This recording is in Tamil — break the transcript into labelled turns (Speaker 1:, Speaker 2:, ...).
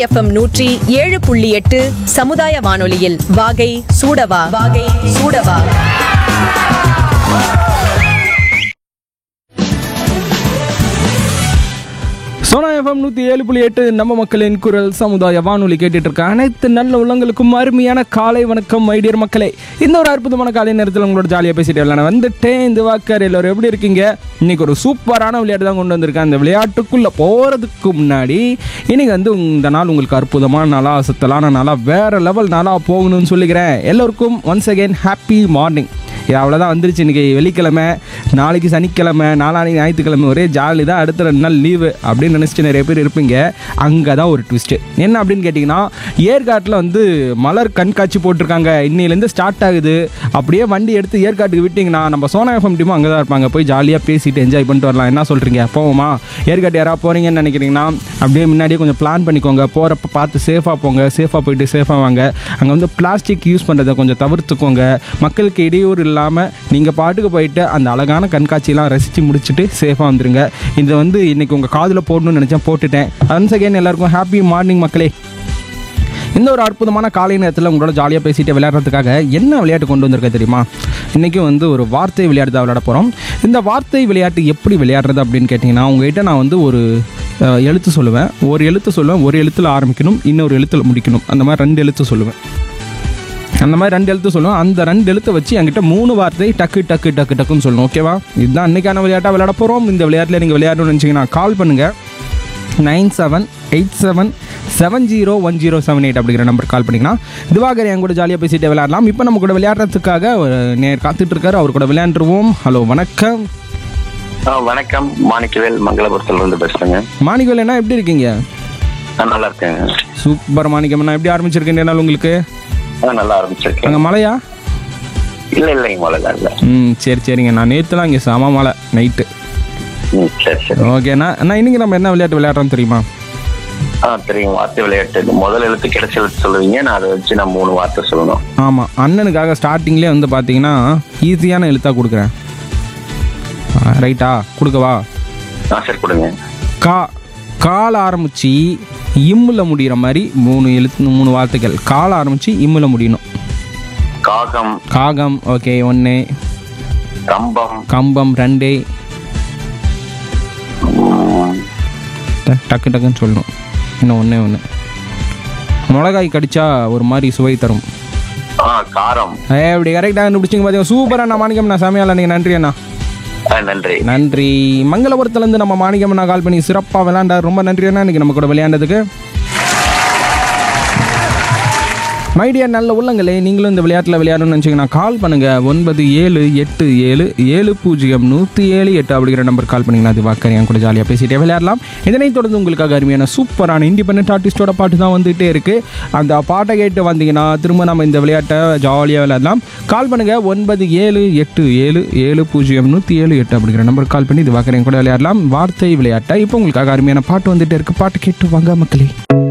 Speaker 1: எஃப்எம் நூற்றி ஏழு புள்ளி எட்டு சமுதாய வானொலியில் வாகை சூடவா வாகை சூடவா
Speaker 2: சோனா எஃப்எம் நூற்றி ஏழு புள்ளி எட்டு நம்ம மக்களின் குரல் சமுதாய வானொலி கேட்டுட்டு இருக்க அனைத்து நல்ல உள்ளங்களுக்கும் அருமையான காலை வணக்கம் மைடியர் மக்களே இந்த ஒரு அற்புதமான காலை நேரத்தில் உங்களோட ஜாலியாக பேசிட்டு நான் வந்துட்டேன் இந்த வாக்கர் எல்லோரும் எப்படி இருக்கீங்க இன்னைக்கு ஒரு சூப்பரான விளையாட்டு தான் கொண்டு வந்திருக்கேன் அந்த விளையாட்டுக்குள்ளே போகிறதுக்கு முன்னாடி இன்னைக்கு வந்து இந்த நாள் உங்களுக்கு அற்புதமான நாளா அசத்தலான நாளா வேற லெவல் நாளா போகணும்னு சொல்லிக்கிறேன் எல்லோருக்கும் ஒன்ஸ் அகைன் ஹாப்பி மார்னிங் இது அவ்வளோதான் வந்துருச்சு இன்றைக்கி வெள்ளிக்கிழமை நாளைக்கு சனிக்கிழமை நாளானைக்கு ஞாயிற்றுக்கிழமை ஒரே ஜாலி தான் அடுத்த ரெண்டு நாள் லீவு அப்படின்னு நினச்சிட்டு நிறைய பேர் இருப்பீங்க அங்கே தான் ஒரு ட்விஸ்ட்டு என்ன அப்படின்னு கேட்டிங்கன்னா ஏற்காட்டில் வந்து மலர் கண்காட்சி போட்டிருக்காங்க இன்னிலேருந்து ஸ்டார்ட் ஆகுது அப்படியே வண்டி எடுத்து ஏற்காட்டுக்கு விட்டிங்கன்னா நம்ம சோனா எஃப்எம் டீமும் அங்கே தான் இருப்பாங்க போய் ஜாலியாக பேசிட்டு என்ஜாய் பண்ணிட்டு வரலாம் என்ன சொல்கிறீங்க போவோமா ஏற்காட்டு யாராவது போகிறீங்கன்னு நினைக்கிறீங்கன்னா அப்படியே முன்னாடியே கொஞ்சம் பிளான் பண்ணிக்கோங்க போகிறப்ப பார்த்து சேஃபாக போங்க சேஃபாக போயிட்டு சேஃபாக வாங்க அங்கே வந்து பிளாஸ்டிக் யூஸ் பண்ணுறதை கொஞ்சம் தவிர்த்துக்கோங்க மக்களுக்கு இடையூறு இல்லாமல் நீங்கள் பாட்டுக்கு போயிட்டு அந்த அழகான கண்காட்சியெல்லாம் ரசித்து முடிச்சுட்டு சேஃபாக வந்துருங்க இதை வந்து இன்றைக்கி உங்கள் காதில் போடணும்னு நினச்சேன் போட்டுட்டேன் ஒன்ஸ் அகைன் எல்லாருக்கும் ஹாப்பி மார்னிங் மக்களே இந்த ஒரு அற்புதமான காலை நேரத்தில் உங்களோட ஜாலியாக பேசிட்டு விளையாடுறதுக்காக என்ன விளையாட்டு கொண்டு வந்திருக்க தெரியுமா இன்றைக்கும் வந்து ஒரு வார்த்தை விளையாட்டு தான் விளையாட போகிறோம் இந்த வார்த்தை விளையாட்டு எப்படி விளையாடுறது அப்படின்னு கேட்டிங்கன்னா உங்ககிட்ட நான் வந்து ஒரு அஹ், எழுத்து சொல்லுவேன் ஒரு எழுத்து சொல்லுவேன் ஒரு எழுத்தில் ஆரம்பிக்கணும் இன்னொரு எழுத்தில் முடிக்கணும் அந்த மாதிரி ரெண்டு எழுத்து சொல்லுவேன் அந்த மாதிரி ரெண்டு எழுத்து சொல்லுவேன் அந்த ரெண்டு எழுத்தை வச்சு என்கிட்ட மூணு வார்த்தை டக்கு டக்கு டக்கு டக்குன்னு சொல்லணும் ஓகேவா இதுதான் அன்னைக்கான விளையாட்டாக விளையாட போகிறோம் இந்த விளையாட்டில் நீங்கள் விளையாடணும்னு நினச்சிங்கன்னா கால் பண்ணுங்கள் nine seven eight seven seven zero one zero seven eight அப்படிங்கிற நம்பர் கால் பண்ணிங்கன்னா திவாகர் என் கூட ஜாலியாக பேசிட்டு விளையாடலாம் இப்போ நம்ம கூட விளையாடுறதுக்காக ஒரு நேர் காத்துட்டு இருக்காரு அவர் கூட விளையாண்டுருவோம் ஹலோ வணக்கம்
Speaker 3: ஆ, வணக்கம் மாணிக்கவேல் மங்களபுரத்துல இருந்து பேசுறேங்க
Speaker 2: மாணிக்கவேல் என்ன எப்படி இருக்கீங்க
Speaker 3: நான் நல்லா இருக்கேங்க
Speaker 2: சூப்பர் மாணிக்கம் நான் எப்படி ஆரம்பிச்சிருக்கேன் நாள் உங்களுக்கு
Speaker 3: ஆ, நல்லா ஆரம்பிச்சிருக்கேன்
Speaker 2: அங்கே மழையா
Speaker 3: இல்ல இல்லைங்க மழைலாம் இல்ல
Speaker 2: ம் சரி சரிங்க நான் நேற்றுலாம் இங்கே செம மழை நைட்டு
Speaker 3: ம் சரி சரி
Speaker 2: ஓகேண்ணா அண்ணா இன்னைக்கு நம்ம என்ன விளையாட்டு விளையாடுறோம் தெரியுமா
Speaker 3: ஆ தெரியும் வார்த்தை விளையாட்டு முதல் எழுத்து கிடைச்ச எழுத்து சொல்லுவீங்க நான் அதை வச்சு நான் மூணு வார்த்தை சொல்லணும்
Speaker 2: ஆமாம் அண்ணனுக்காக ஸ்டார்டிங்லேயே வந்து பார்த்தீங்கன்னா ஈஸியான எழுத்தாக கொடுக்குறேன் ரைட்டா கொடுக்கவா
Speaker 3: ஆ சரி கொடுங்க
Speaker 2: கா கால் ஆரம்பிச்சு இம்மில் முடிகிற மாதிரி மூணு எழுத்து மூணு வார்த்தைகள் கால் ஆரம்பிச்சு இம்மில் முடியணும்
Speaker 3: காகம்
Speaker 2: காகம் ஓகே ஒன்று
Speaker 3: கம்பம்
Speaker 2: கம்பம் ரெண்டு
Speaker 3: ம்,
Speaker 2: ட- டக்கு டக்குன்னு சொல்லணும் இன்னும் ஒன்றே ஒன்று மிளகாய் கடிச்சா ஒரு மாதிரி சுவை தரும்
Speaker 3: ஆ காரம்
Speaker 2: ஏ இப்படி கரெக்டாக கண்டுபிடிச்சிங்க பார்த்தீங்க சூப்பர் அண்ணா மாணிக்கம் நான் சாமியால் நீங்கள் நன்றி அண்ணா
Speaker 3: ஆ நன்றி
Speaker 2: நன்றி மங்களபுரத்துலேருந்து நம்ம மாணிக்கம் அண்ணா கால் பண்ணி சிறப்பாக விளையாண்டார் ரொம்ப நன்றி அண்ணா இன்னைக்கு நம்ம கூட விளையாண்டதுக்கு மைடியா நல்ல உள்ளங்களே நீங்களும் இந்த விளையாட்டில் விளையாடணும்னு நினச்சிங்கன்னா கால் பண்ணுங்கள் ஒன்பது ஏழு எட்டு ஏழு ஏழு பூஜ்ஜியம் நூற்றி ஏழு எட்டு அப்படிங்கிற நம்பர் கால் பண்ணிங்கன்னா அது வாக்கர் என் கூட ஜாலியாக பேசிட்டே விளையாடலாம் இதனைத் தொடர்ந்து உங்களுக்காக அருமையான சூப்பரான இண்டிபெண்டன்ட் ஆர்டிஸ்டோட பாட்டு தான் வந்துகிட்டே இருக்குது அந்த பாட்டை கேட்டு வந்தீங்கன்னா திரும்ப நம்ம இந்த விளையாட்டை ஜாலியாக விளையாடலாம் கால் பண்ணுங்கள் ஒன்பது ஏழு எட்டு ஏழு ஏழு பூஜ்ஜியம் நூற்றி ஏழு எட்டு அப்படிங்கிற நம்பர் கால் பண்ணி இது வாக்கர் என் கூட விளையாடலாம் வார்த்தை விளையாட்டை இப்போ உங்களுக்காக அருமையான பாட்டு வந்துகிட்டே இருக்குது பாட்டு கேட்டு வாங்க மக்களே